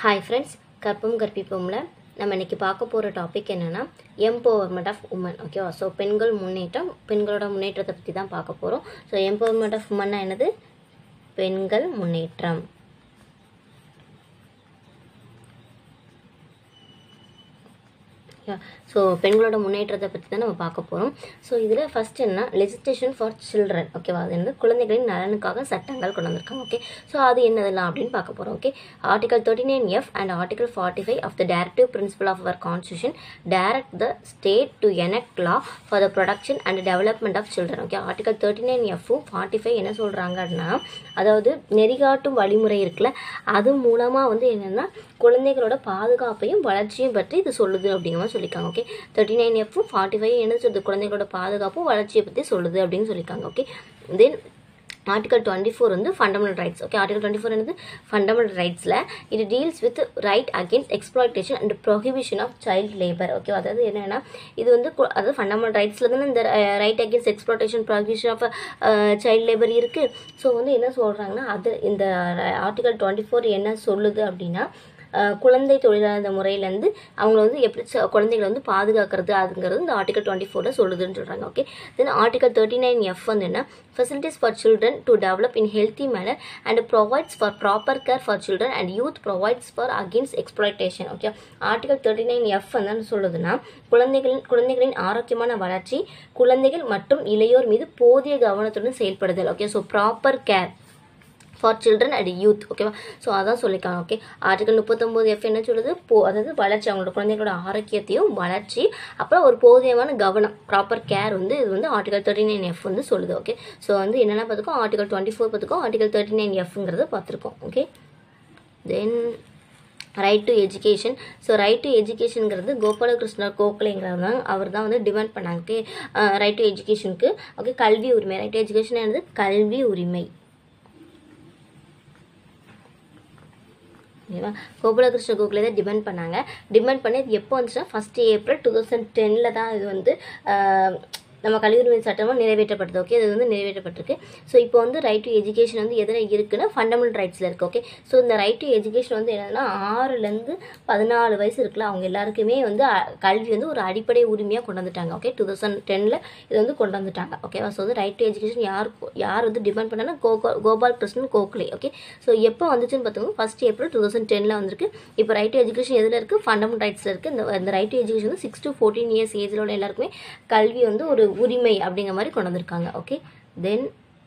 Hi friends கற்பம் கற்பிப்போம்ல நம்ம இன்னைக்கு பார்க்க போகிற டாபிக் என்னென்னா எம்பவர்மெண்ட் ஆஃப் உமன் ஓகேவா ஸோ பெண்கள் முன்னேற்றம் பெண்களோட முன்னேற்றத்தை பற்றி தான் பார்க்க போகிறோம் ஸோ எம்பவர்மெண்ட் ஆஃப் உமன்னா என்னது பெண்கள் முன்னேற்றம் ஸோ பெண்களோட முன்னேற்றத்தை பற்றி தான் நம்ம பார்க்க போகிறோம் ஸோ இதில் ஃபர்ஸ்ட் என்ன லெஜிஸ்லேஷன் ஃபார் சில்ட்ரன் ஓகேவா அது வந்து குழந்தைகளின் நலனுக்காக சட்டங்கள் கொண்டு வந்திருக்காங்க ஓகே ஸோ அது என்னதெல்லாம் அப்படின்னு பார்க்க போகிறோம் okay article thirty nine F and article forty five of the directive principle of our constitution direct the state to enact law for the protection and development of children okay article thirty nine எஃப்பும் forty five என்ன சொல்கிறாங்கன்னா அதாவது நெறிகாட்டும் வழிமுறை இருக்குல்ல அது மூலமாக வந்து என்னென்னா குழந்தைகளோட பாதுகாப்பையும் வளர்ச்சியும் பற்றி இது சொல்லுது அப்படிங்கிற மாதிரி சொல்லியிருக்காங்க ஓகே தேர்ட்டி நைன் எஃப்பும் ஃபார்ட்டி ஃபைவ் என்ன சொல்லுது குழந்தைகளோட பாதுகாப்பும் வளர்ச்சியை பற்றி சொல்லுது அப்படின்னு சொல்லியிருக்காங்க okay then article twenty four வந்து fundamental rights okay article twenty four என்னது ஃபண்டமெண்டல் ரைட்ஸில் இது deals with right against exploitation and prohibition of child labour okay அதாவது என்னென்னா இது வந்து கு- அதாவது ஃபண்டமெண்டல் ரைட்ஸில் தானே இந்த right against exploitation prohibition of child labour இருக்குது ஸோ வந்து என்ன சொல்கிறாங்கன்னா அது இந்த ஆர்டிகல் டுவெண்ட்டி ஃபோர் என்ன சொல்லுது அப்படின்னா அஹ், குழந்தை தொழிலாளர் முறையிலேருந்து அவங்கள வந்து எப்படி ச- குழந்தைகளை வந்து பாதுகாக்கிறது அதுங்கிறது இந்த ஆர்டிகல் டுவெண்ட்டி ஃபோரில் சொல்லுதுன்னு சொல்கிறாங்க okay then article thirty nine F வந்து என்ன facilities for children to develop in healthy manner and provides for proper care for children and youth provides for against exploitation okay article thirty nine F வந்து என்ன சொல்லுதுன்னா குழந்தைகளின் குழந்தைகளின் ஆரோக்கியமான வளர்ச்சி குழந்தைகள் மற்றும் இளையோர் மீது போதிய கவனத்துடன் செயல்படுதல் okay so proper care for children and youth ஓகேவா ஸோ அதான் சொல்லியிருக்காங்க ஓகே ஆர்டிகல் முப்பத்தொம்போது எஃப் என்ன சொல்லுது போ அதாவது வளர்ச்சி அவங்களோட குழந்தைகளோட ஆரோக்கியத்தையும் வளர்ச்சி அப்புறம் ஒரு போதியமான கவனம் ப்ராப்பர் கேர் வந்து இது வந்து ஆர்டிகல் தேர்ட்டி நைன் எஃப் வந்து சொல்லுது ஓகே ஸோ வந்து என்னென்ன பார்த்துக்கோ ஆர்டிகல் டுவெண்ட்டி ஃபோர் பார்த்துக்கோ ஆர்டிகல் தேர்ட்டி நைன் எஃப்ங்கிறத பார்த்துருக்கோம் okay then right to education so right to எஜுகேஷனுங்கிறது கோபாலகிருஷ்ணர் கோகலேங்கிறவர் தான் அவர் தான் வந்து டிமாண்ட் பண்ணாங்க ஓகே ரைட் டு எஜுகேஷனுக்கு ஓகே கல்வி உரிமை ரைட் டு எஜுகேஷன் என்னது கல்வி உரிமை ஓகேவா கோகுலகிருஷ்ண கோகுலே தான் டிமாண்ட் பண்ணாங்க டிமாண்ட் பண்ணி இது எப்போ வந்துச்சுன்னா ஃபஸ்ட் ஏப்ரல் டூ தௌசண்ட் டெனில் தான் இது வந்து ஆஹ், நம்ம கல்வி உரிமை சட்டமும் நிறைவேற்றப்பட்டது ஓகே இது வந்து நிறைவேற்றப்பட்டிருக்கு ஸோ இப்போ வந்து ரைட் டு எஜுகேஷன் வந்து எதில் இருக்குன்னா ஃபண்டமெண்டல் ரைட்ஸில் இருக்குது ஓகே ஸோ இந்த ரைட் டு எஜுகேஷன் வந்து என்னன்னா ஆறுலேருந்து பதினாலு வயசு இருக்குல்ல அவங்க எல்லாருக்குமே வந்து அ, கல்வி வந்து ஒரு அடிப்படை உரிமையாக கொண்டு வந்துட்டாங்க ஓகே டூ தௌசண்ட் டெனில் இது வந்து கொண்டு வந்துட்டாங்க ஓகேவா ஸோ வந்து ரைட் டு எஜுகேஷன் யார் யார் வந்து டிமாண்ட் பண்ணாங்கன்னா கோகோ கோபால் கிருஷ்ணன் கோகலே ஓகே ஸோ எப்போ வந்துச்சுன்னு பார்த்தோம்னா ஃபர்ஸ்ட் ஏப்ரல் டூ தௌசண்ட் டெனில் வந்திருக்கு இப்போ ரைட் டு எஜுகேஷன் எதில் இருக்குது ஃபண்டமெண்டல் ரைட்ஸில் இருக்குது இந்த இந்த ரைட் டு எஜுகேஷன் வந்து சிக்ஸ் டு ஃபோர்டீன் இயர்ஸ் ஏஜில் உள்ள எல்லாருக்குமே கல்வி வந்து ஒரு உரிமை அப்படிங்கிற மாதிரி கொண்டு வந்திருக்காங்க okay then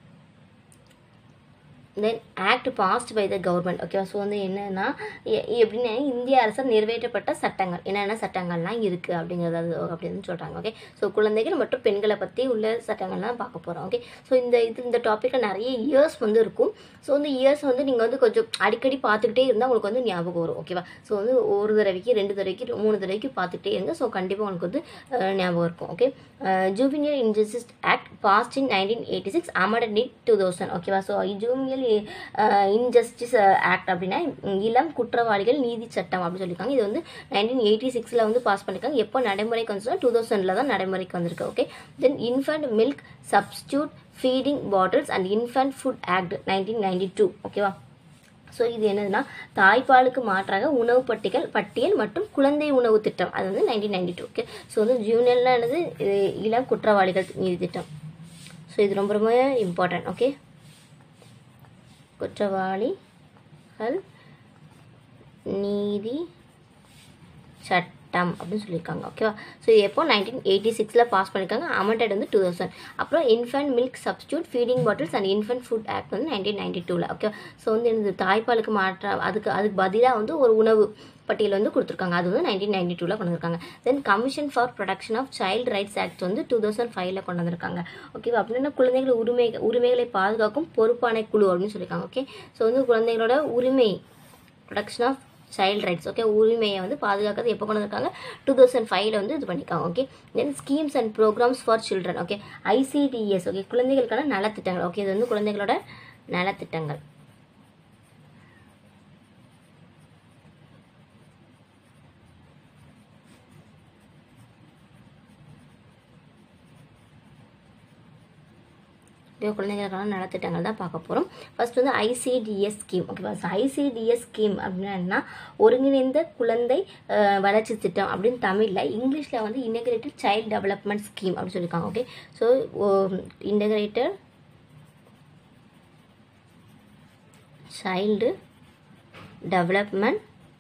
then act passed by the government ஓகேவா ஸோ வந்து என்னன்னா எ- எப்படின்னா இந்திய அரசால் நிறைவேற்றப்பட்ட சட்டங்கள் என்னென்ன சட்டங்கள்லாம் இருக்குது அப்படிங்கிறது அது அப்படின்னு சொல்கிறாங்க ஓகே ஸோ குழந்தைகள் மற்றும் பெண்களை பற்றி உள்ள சட்டங்கள்லாம் பார்க்க போகிறோம் ஓகே ஸோ இந்த இது இந்த டாப்பிக்கில் நிறைய இயர்ஸ் வந்து இருக்கும் ஸோ இந்த இயர்ஸ் வந்து நீங்கள் வந்து கொஞ்சம் அடிக்கடி பார்த்துக்கிட்டே இருந்தால் உங்களுக்கு வந்து ஞாபகம் வரும் ஓகேவா ஸோ வந்து ஒரு தடவைக்கு ரெண்டு தடவைக்கு மூணு தடவைக்கு பார்த்துக்கிட்டே இருங்க ஸோ கண்டிப்பாக உங்களுக்கு வந்து அஹ், ஞாபகம் இருக்கும் okay juvenile injustice act passed in nineteen eighty six amended in two thousand ஓகேவா ஸோ ஜூபினியல் இன்ஜஸ்டிஸ் ஆக்ட் அப்படின்னா இளம் குற்றவாளிகள் நீதி சட்டம் அப்படின்னு சொல்லியிருக்காங்க இது வந்து நைன்டீன் எயிட்டி சிக்ஸில் வந்து பாஸ் பண்ணியிருக்காங்க எப்போ நடைமுறைக்கு வந்துச்சுன்னா டூ தௌசண்டில் தான் நடைமுறைக்கு வந்திருக்கு okay then infant milk substitute feeding bottles and infant food act nineteen ninety two ஓகேவா ஸோ இது என்னதுன்னா தாய்ப்பாலுக்கு மாற்றாக உணவு பட்டியல் பட்டியல் மற்றும் குழந்தை உணவு திட்டம் அது வந்து nineteen ninety two okay so வந்து ஜூனியர்ல என்னது இது இளம் குற்றவாளிகள் நீதி திட்டம் ஸோ இது ரொம்ப ரொம்ப இம்பார்ட்டன்ட் ஓகே குற்றவாளிகள் நீதி சட்டம் அப்படின்னு சொல்லியிருக்காங்க ஓகேவா ஸோ இது எப்போ நைன்டீன் எயிட்டி சிக்ஸில் பாஸ் பண்ணியிருக்காங்க அமெண்டட் வந்து டூ தௌசண்ட் அப்புறம் infant milk substitute feeding bottles and infant food act வந்து நைன்டீன் நைன்டி டூவில் ஓகே ஸோ வந்து இந்த தாய்ப்பாலுக்கு மாற்ற அதுக்கு அதுக்கு பதிலாக வந்து ஒரு உணவு பட்டியல் வந்து கொடுத்துருக்காங்க அது வந்து நைன்டீன் நைன்டி டூவில் கொண்டு வந்திருக்காங்க then commission for protection of child rights act வந்து டூ தௌசண்ட் ஃபைவ்ல கொண்டு வந்திருக்காங்க ஓகேவா அப்படின்னா குழந்தைகள் உரிமை உரிமைகளை பாதுகாக்கும் பொறுப்பானை குழு அப்படின்னு சொல்லியிருக்காங்க ஓகே ஸோ வந்து குழந்தைகளோட உரிமை protection of child rights okay உரிமையை வந்து பாதுகாக்கிறது எப்போ கொண்டு வந்திருக்காங்க டூ தௌசண்ட் ஃபைவ்ல வந்து இது பண்ணியிருக்காங்க okay then schemes and programmes for children okay ICDS okay குழந்தைகளுக்கான நலத்திட்டங்கள் ஓகே இது வந்து குழந்தைகளோட நலத்திட்டங்கள் ஓகே குழந்தைகளுக்கான நலத்திட்டங்கள் தான் பார்க்க போகிறோம் ஃபர்ஸ்ட் வந்து ஐசிடிஎஸ் ஸ்கீம் ஓகேவா ஐசிடிஎஸ் ஸ்கீம் அப்படின்னா என்ன ஒருங்கிணைந்த குழந்தை அஹ், வளர்ச்சி திட்டம் அப்படின்னு தமிழில் இங்கிலீஷில் வந்து இன்டகிரேட்டட் சைல்ட் டெவலப்மெண்ட் ஸ்கீம் அப்படின்னு சொல்லியிருக்காங்க okay so integrated child development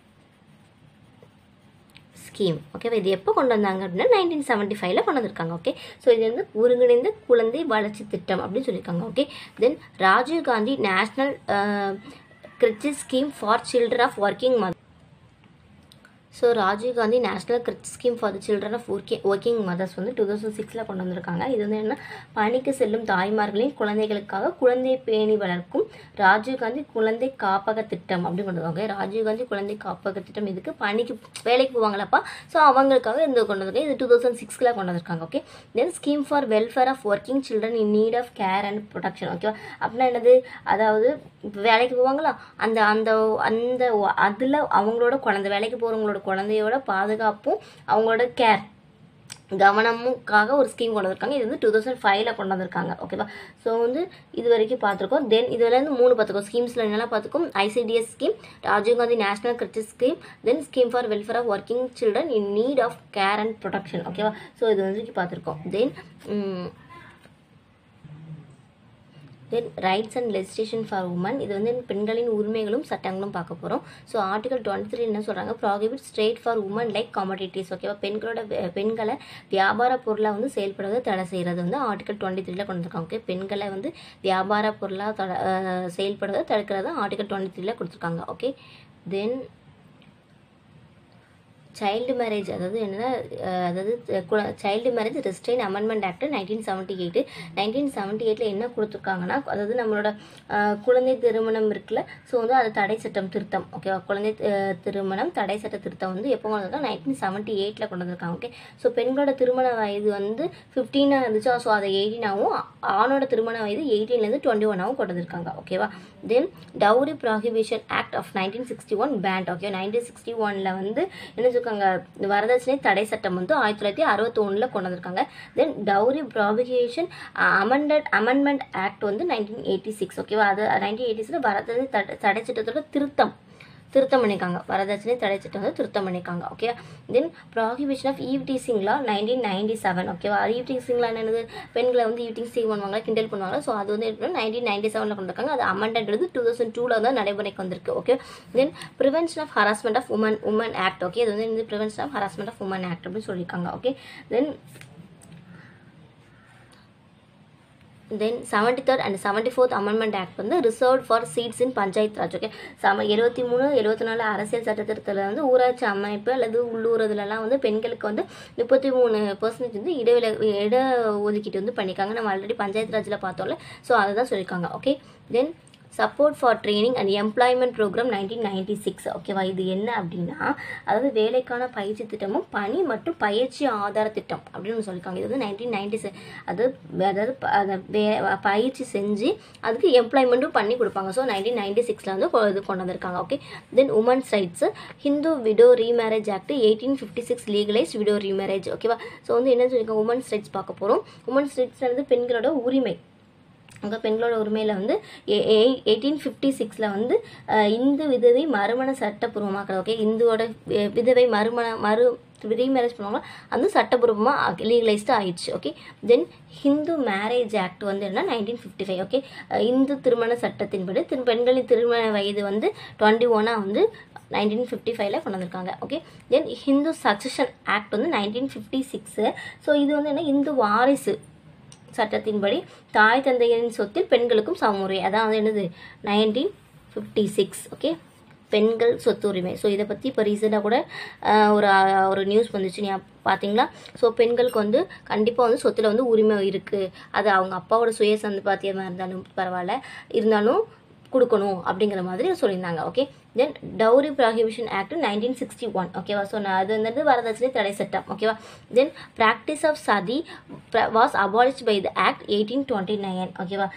scheme ஓகேவா இது எப்போ கொண்டு வந்தாங்க அப்படின்னா நைன்டீன் செவன்ட்டி ஃபைவ்ல கொண்டு வந்திருக்காங்க ஓகே ஸோ இது வந்து ஒருங்கிணைந்த குழந்தை வளர்ச்சி திட்டம் அப்படின்னு சொல்லியிருக்காங்க okay then Rajiv Gandhi national creche scheme for children of working mother so Rajiv Gandhi national creche scheme for the children of working working mothers வந்து டூ தௌசண்ட் சிக்ஸில் கொண்டு வந்திருக்காங்க இது வந்து என்ன பணிக்கு செல்லும் தாய்மார்களின் குழந்தைகளுக்காக குழந்தை பேணி வளர்க்கும் ராஜீவ் காந்தி குழந்தை காப்பக திட்டம் அப்படின்னு கொண்டு வந்தாங்க ராஜீவ் காந்தி குழந்தை காப்பக திட்டம் இதுக்கு பணிக்கு வேலைக்கு போவாங்களப்பா ஸோ அவங்களுக்காக இந்த கொண்டு வந்திருக்காங்க இது டூ தௌசண்ட் சிக்ஸில் கொண்டு வந்திருக்காங்க okay then scheme for welfare of working children in need of care and protection ஓகேவா அப்படின்னா என்னது அதாவது இப்ப வேலைக்கு போவாங்களா அந்த அந்த அந்த அதில் அவங்களோட குழந்தை வேலைக்கு போகிறவங்களோட குழந்தையோட பாதுகாப்பும் அவங்களோட கேர் கவனமுக்காக ஒரு ஸ்கீம் கொண்டு வந்திருக்காங்க இது வந்து டூ தௌசண்ட் ஃபைவ்ல கொண்டு வந்திருக்காங்க ஓகேவா ஸோ வந்து இது வரைக்கும் பார்த்துருக்கோம் தென் இதுல இருந்து மூணு பார்த்துக்கோம் ஸ்கீம்ஸில் என்னெல்லாம் பார்த்துக்கோம் ICDS scheme Rajiv Gandhi national creches scheme then scheme for welfare of working children in need of care and protection ஓகேவா ஸோ இது வந்து பார்த்துருக்கோம் then then rights and legislation for women இது வந்து பெண்களின் உரிமைகளும் சட்டங்களும் பார்க்க போகிறோம் ஸோ ஆர்டிகல் டுவெண்ட்டி த்ரீ என்ன சொல்கிறாங்க prohibit straight for women like commodities ஓகேவா பெண்களோட வே- பெண்களை வியாபார பொருளாக வந்து செயல்படுவதை தடை செய்கிறது வந்து ஆர்டிகல் டுவெண்ட்டி த்ரீல கொண்டு வந்திருக்காங்க ஓகே பெண்களை வந்து வியாபார பொருளாக தட அஹ் செயல்படுவதை தடுக்கிறது ஆர்டிகல் டுவெண்ட்டி த்ரீல கொடுத்துருக்காங்க ஓகே தென் சைல்டு மேரேஜ் அதாவது என்னன்னா அஹ் அதாவது child marriage restrain amendment act nineteen seventy eight nineteen seventy எயிட்டில் என்ன கொடுத்துருக்காங்கன்னா அதாவது நம்மளோட அஹ், குழந்தை திருமணம் இருக்குல்ல ஸோ வந்து அது தடை சட்டம் திருத்தம் ஓகேவா குழந்தை அஹ், திருமணம் தடை சட்ட திருத்தம் வந்து எப்போ கொண்டு வந்திருக்காங்க நைன்டீன் செவன்ட்டி எயிட்டில் கொண்டு வந்திருக்காங்க ஓகே ஸோ பெண்களோட திருமண வயது வந்து ஃபிஃப்டீனாக இருந்துச்சு ஸோ அதை எயிட்டீனாகவும் ஆணோட திருமண வயது எயிட்டீன்லேருந்து டுவெண்ட்டி ஒன்னாகவும் கொண்டு வந்திருக்காங்க ஓகேவா then dowry prohibition act of nineteen sixty one banned okay nineteen sixty ஒனில் வந்து என்ன சொல்லிருக்காங்க வரதட்சணை தடை சட்டம் வந்து ஆயிரத்தி தொள்ளாயிரத்தி அறுபத்தொன்னில் கொண்டு வந்திருக்காங்க then dowry prohibition amended amendment act வந்து நைன்டீன் எயிட்டி சிக்ஸ் ஓகேவா அது நைன்டீன் எயிட்டி சிக்ஸில் வரதட்சணை தடை தடை சட்டத்தோட திருத்தம் திருத்தம் பண்ணியிருக்காங்க வரதட்சணை தடை சட்டம் வந்து திருத்தம் பண்ணியிருக்காங்க okay then prohibition of eve டீசிங்லா நைன்டீன் நைன்டி செவன் ஓகேவா ஈவ் டீசிங்லா என்னது பெண்களை வந்து ஈவ் டீசிங் பண்ணுவாங்க கிண்டல் பண்ணுவாங்க ஸோ அது வந்து நைன்டீன் நைன்டி செவனில் கொண்டிருக்காங்க அது அமெண்டட் வந்து டூ தௌசண்ட் டூவில் தான் நடைமுறைக்கு வந்திருக்கு okay then prevention of harassment of women women act okay இது வந்து prevention of harassment of women act அப்படின்னு சொல்லியிருக்காங்க okay then then seventy third and seventy fourth amendment act வந்து reserve for seats in panchayat Raj okay சம எழுபத்தி மூணு எழுபத்தி நாலு அரசியல் சட்டத்திட்டத்தில் வந்து ஊராட்சி அமைப்பு அல்லது உள்ளூர் இதுலலாம் வந்து பெண்களுக்கு வந்து முப்பத்தி மூணு பர்சன்டேஜ் வந்து இடவில இட ஒதுக்கீட்டு வந்து பண்ணியிருக்காங்க நம்ம ஆல்ரெடி பஞ்சாயத்து ராஜில் பார்த்தோம்ல ஸோ அதை தான் சொல்லியிருக்காங்க okay then support for training and employment programme nineteen ninety six ஓகேவா இது என்ன அப்படின்னா அதாவது வேலைக்கான பயிற்சி திட்டமும் பணி மற்றும் பயிற்சி ஆதார திட்டம் அப்படின்னு ஒண்ணு சொல்லியிருக்காங்க இது வந்து நைன்டீன் நைன்டி அதாவது அதாவது ப- அதை வே- பயிற்சி செஞ்சு அதுக்கு எம்ப்ளாய்மெண்ட்டும் பண்ணி கொடுப்பாங்க ஸோ நைன்டீன் நைன்டி சிக்ஸில் வந்து கொ- இது கொண்டு வந்திருக்காங்க okay then women's rights Hindu widow remarriage act eighteen fifty six legalise widow remarriage ஓகேவா ஸோ வந்து என்ன சொல்லியிருக்காங்க உமன்ஸ் ரைட்ஸ் பார்க்க போகிறோம் உமன்ஸ் ரைட்ஸ் வந்து பெண்களோட உரிமை அங்கே பெண்களோட உரிமையில் வந்து எயிட்டீன் ஃபிஃப்டி சிக்ஸில் வந்து அஹ், இந்து விதவை மறுமண சட்டப்பூர்வமாக்குறது ஓகே இந்துவோட வி- விதவை மறுமண மறு ரீமேரேஜ் பண்ணுவாங்க அது சட்டப்பூர்வமாக லீகலைஸ்டு ஆயிடுச்சு okay then Hindu marriage act வந்து என்ன நைன்டீன் ஃபிஃப்டி ஃபைவ் ஓகே இந்து திருமண சட்டத்தின்படி திரு பெண்களின் திருமண வயது வந்து டுவெண்ட்டி ஒன்னாக வந்து நைன்டீன் ஃபிஃப்டி ஃபைவ்ல கொண்டு வந்திருக்காங்க okay then Hindu succession act வந்து நைன்டீன் ஃபிஃப்டி சிக்ஸு ஸோ இது வந்து என்ன இந்து வாரிசு சட்டத்தின்படி தாய் தந்தையரின் சொத்தில் பெண்களுக்கும் சமமுறை அதான் வந்து என்னது நைன்டீன் ஃபிஃப்டி சிக்ஸ் ஓகே பெண்கள் சொத்து உரிமை ஸோ இதை பற்றி இப்போ ரீசெண்டாக கூட ஆஹ், ஒரு ஆஹ், ஒரு நியூஸ் வந்துச்சு நீ பார்த்தீங்களா ஸோ பெண்களுக்கு வந்து கண்டிப்பாக வந்து சொத்தில் வந்து உரிமை இருக்குது அது அவங்க அப்பாவோட சுய சந்தபாத்தியமாக இருந்தாலும் பரவாயில்ல இருந்தாலும் கொடுக்கணும் அப்படிங்கிற மாதிரி சொல்லியிருந்தாங்க okay then dowry prohibition act nineteen sixty one ஓகேவா ஸோ நான் அது வந்து வரதட்சணை தடை சட்டம் ஓகேவா then practice of sati was abolished by the act eighteen twenty nine ஓகேவா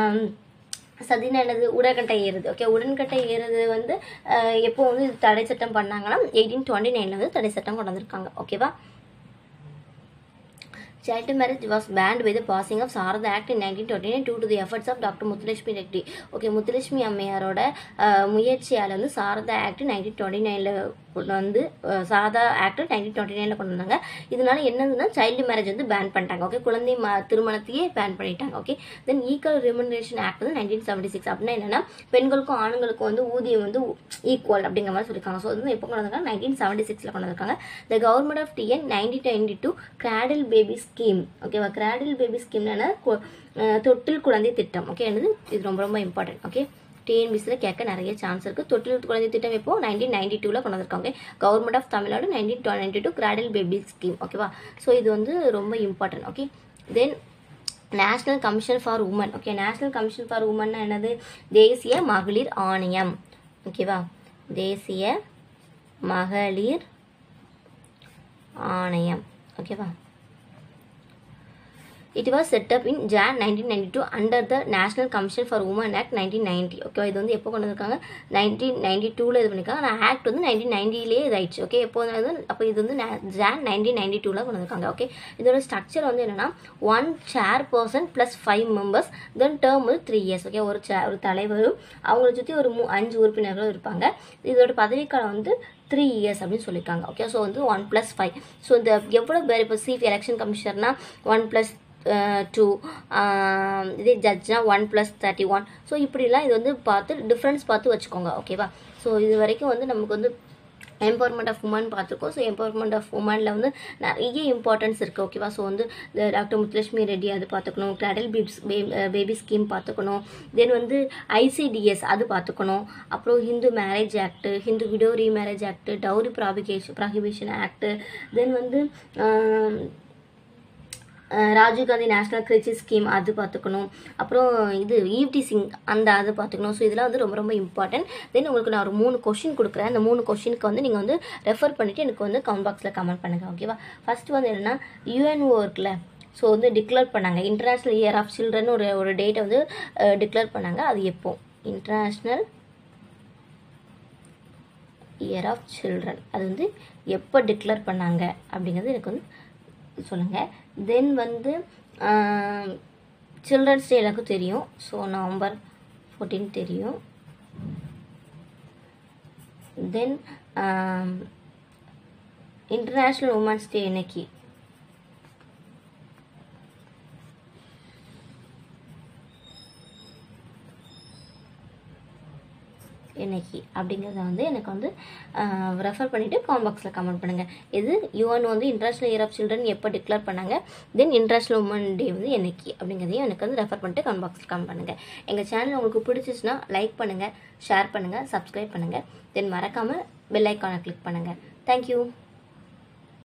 சதினா என்னது உடன்கட்டை ஏறுது ஓகே உடன்கட்டை ஏறுது வந்து அஹ், எப்போ வந்து இது தடை சட்டம் பண்ணாங்கன்னா எயிட்டீன் டுவெண்ட்டி நைனில் வந்து தடை சட்டம் கொண்டு வந்திருக்காங்க ஓகேவா Child marriage was banned by the passing of Sarada Act in 1929 due to the efforts of Dr. Muthulakshmi Reddy okay Muthulakshmi அம்மையாரோட அஹ், முயற்சியால் வந்து சாரதா ஆக்ட் நைன்டீன் டுவெண்ட்டி நைனில் வந்து அஹ், சாரதா ஆக்ட் நைன்டீன் டுவெண்ட்டி நைனில் கொண்டு வந்தாங்க இதனால என்னதுன்னா சைல்டு மேரேஜ் வந்து பேன் பண்ணிட்டாங்க ஓகே குழந்தை ம திருமணத்தையே பேன் பண்ணிட்டாங்க okay then equal remuneration act வந்து நைன்டீன் செவன்டி சிக்ஸ் அப்படின்னா என்னன்னா பெண்களுக்கும் ஆண்களுக்கும் வந்து ஊதியம் வந்து ஈக்குவல் அப்படிங்கிற மாதிரி சொல்லியிருக்காங்க ஸோ வந்து எப்போ கொண்டு வந்திருக்காங்க நைன்டீன் செவன்டி சிக்ஸில் கொண்டு வந்திருக்காங்க the government of TN nineteen ninety two cradle baby scheme ஓகேவா கிராடில் பேபி ஸ்கீம்னா தொட்டில் குழந்தை திட்டம் ஓகே என்னது இது ரொம்ப ரொம்ப இம்பார்ட்டன்ட் ஓகே டிஎன்பிசியில் கேட்க நிறைய சான்ஸ் இருக்குது தொட்டில் குழந்தை திட்டம் இப்போ நைன்டீன் நைன்டி டூவில் கொண்டு வந்திருக்காங்க government of Tamil Nadu nineteen ninety two cradle baby scheme ஓகேவா ஸோ இது வந்து ரொம்ப important okay then national commission for women okay national commission for உமன்னா என்னது தேசிய மகளிர் ஆணையம் ஓகேவா தேசிய மகளிர் ஆணையம் ஓகேவா it was set up in Jan nineteen ninety two under the national commission for women act nineteen ninety okay இது வந்து எப்போ கொண்டு வந்திருக்காங்க நைன்டீன் நைன்டி டூவில் இது பண்ணியிருக்காங்க ஆனால் ஆக்ட் வந்து நைன்டீன் நைன்டிலேயே இதாயிடுச்சு ஓகே எப்போ வந்து அப்போ இது வந்து ஜான் நைன்டீன் நைன்டி டூவில் கொண்டு வந்திருக்காங்க ஓகே இதோட ஸ்ட்ரக்சர் வந்து என்னன்னா one chairperson plus five members then term வந்து த்ரீ இயர்ஸ் ஓகே ஒரு சே ஒரு தலைவரும் அவங்கள சுற்றி ஒரு மூ அஞ்சு உறுப்பினர்களும் இருப்பாங்க இதோட பதவிக்காலம் வந்து த்ரீ இயர்ஸ் அப்படின்னு சொல்லியிருக்காங்க ஓகே ஸோ வந்து ஒன் ப்ளஸ் ஃபைவ் ஸோ இந்த எவ்வளோ பேர் இப்போ சீஃப் எலெக்ஷன் கமிஷனர்னா ஒன் ப்ளஸ் டூ இதே ஜட்ஜ்னா one plus thirty one so இப்படிலாம் இது வந்து பார்த்து டிஃப்ரென்ஸ் பார்த்து வச்சுக்கோங்க ஓகேவா ஸோ இது வரைக்கும் வந்து நமக்கு வந்து எம்பவர்மெண்ட் ஆஃப் உமன் பார்த்துருக்கோம் ஸோ எம்பவர்மெண்ட் ஆஃப் உமனில் வந்து நிறைய இம்பார்ட்டன்ஸ் இருக்குது ஓகேவா ஸோ வந்து இந்த டாக்டர் முத்துலட்சுமி ரெட்டி அது பார்த்துக்கணும் கிராடல் பேபிஸ் பேபி ஸ்கீம் பார்த்துக்கணும் தென் வந்து ஐசிடிஎஸ் அது பார்த்துக்கணும் அப்புறம் Hindu marriage act Hindu widow remarriage act dowry prohibition prohibition act then வந்து ஆம், அஹ் ராஜீவ்காந்தி நேஷனல் கிரிச்சி ஸ்கீம் அது பார்த்துக்கணும் அப்புறம் இது ஈவ்டிசிங் அந்த அது பார்த்துக்கணும் ஸோ இதெல்லாம் வந்து ரொம்ப ரொம்ப இம்பார்ட்டன்ட் தென் உங்களுக்கு நான் ஒரு மூணு கொஷின் கொடுக்குறேன் அந்த மூணு கொஷினுக்கு வந்து நீங்கள் வந்து ரெஃபர் பண்ணிவிட்டு எனக்கு வந்து கமெண்ட் பாக்ஸில் கமெண்ட் பண்ணுங்கள் ஓகேவா ஃபர்ஸ்ட் வந்து என்னென்னா யுஎன்ஓ இருக்குல்ல ஸோ வந்து டிக்ளேர் பண்ணாங்க இன்டர்நேஷ்னல் இயர் ஆஃப் சில்ட்ரன் ஒரு ஒரு டேட்டை வந்து டிக்ளேர் பண்ணாங்க அது எப்போ இன்டர்நேஷ்னல் இயர் ஆஃப் சில்ட்ரன் அது வந்து எப்போ டிக்ளேர் பண்ணாங்க அப்படிங்கிறது எனக்கு வந்து சொல்லுங்கள் தென் வந்து சில்ட்ரன்ஸ் டே எனக்கு தெரியும் ஸோ நவம்பர் ஃபோர்டீன் தெரியும் தென் இன்டர்நேஷ்னல் உமன்ஸ் டே இன்னைக்கு இன்னைக்கு அப்படிங்கிறத வந்து எனக்கு வந்து ரெஃபர் பண்ணிவிட்டு காமெண்ட் பாக்ஸில் கமெண்ட் பண்ணுங்கள் இது யூஎன் வந்து இன்டர்நேஷ்னல் இயர் ஆஃப் சில்ட்ரன் எப்போ டிக்ளேர் பண்ணாங்க தென் இன்டர்நேஷ்னல் உமன் டே வந்து என்னைக்கு அப்படிங்கிறதையும் எனக்கு வந்து ரெஃபர் பண்ணிட்டு கமெண்ட் பாக்ஸில் கமெண்ட் பண்ணுங்கள் எங்கள் சேனல் உங்களுக்கு பிடிச்சிச்சுன்னா லைக் பண்ணுங்கள் ஷேர் பண்ணுங்கள் சப்ஸ்கிரைப் பண்ணுங்கள் தென் மறக்காமல் பெல் ஐக்கானை கிளிக் பண்ணுங்கள் தேங்க்யூ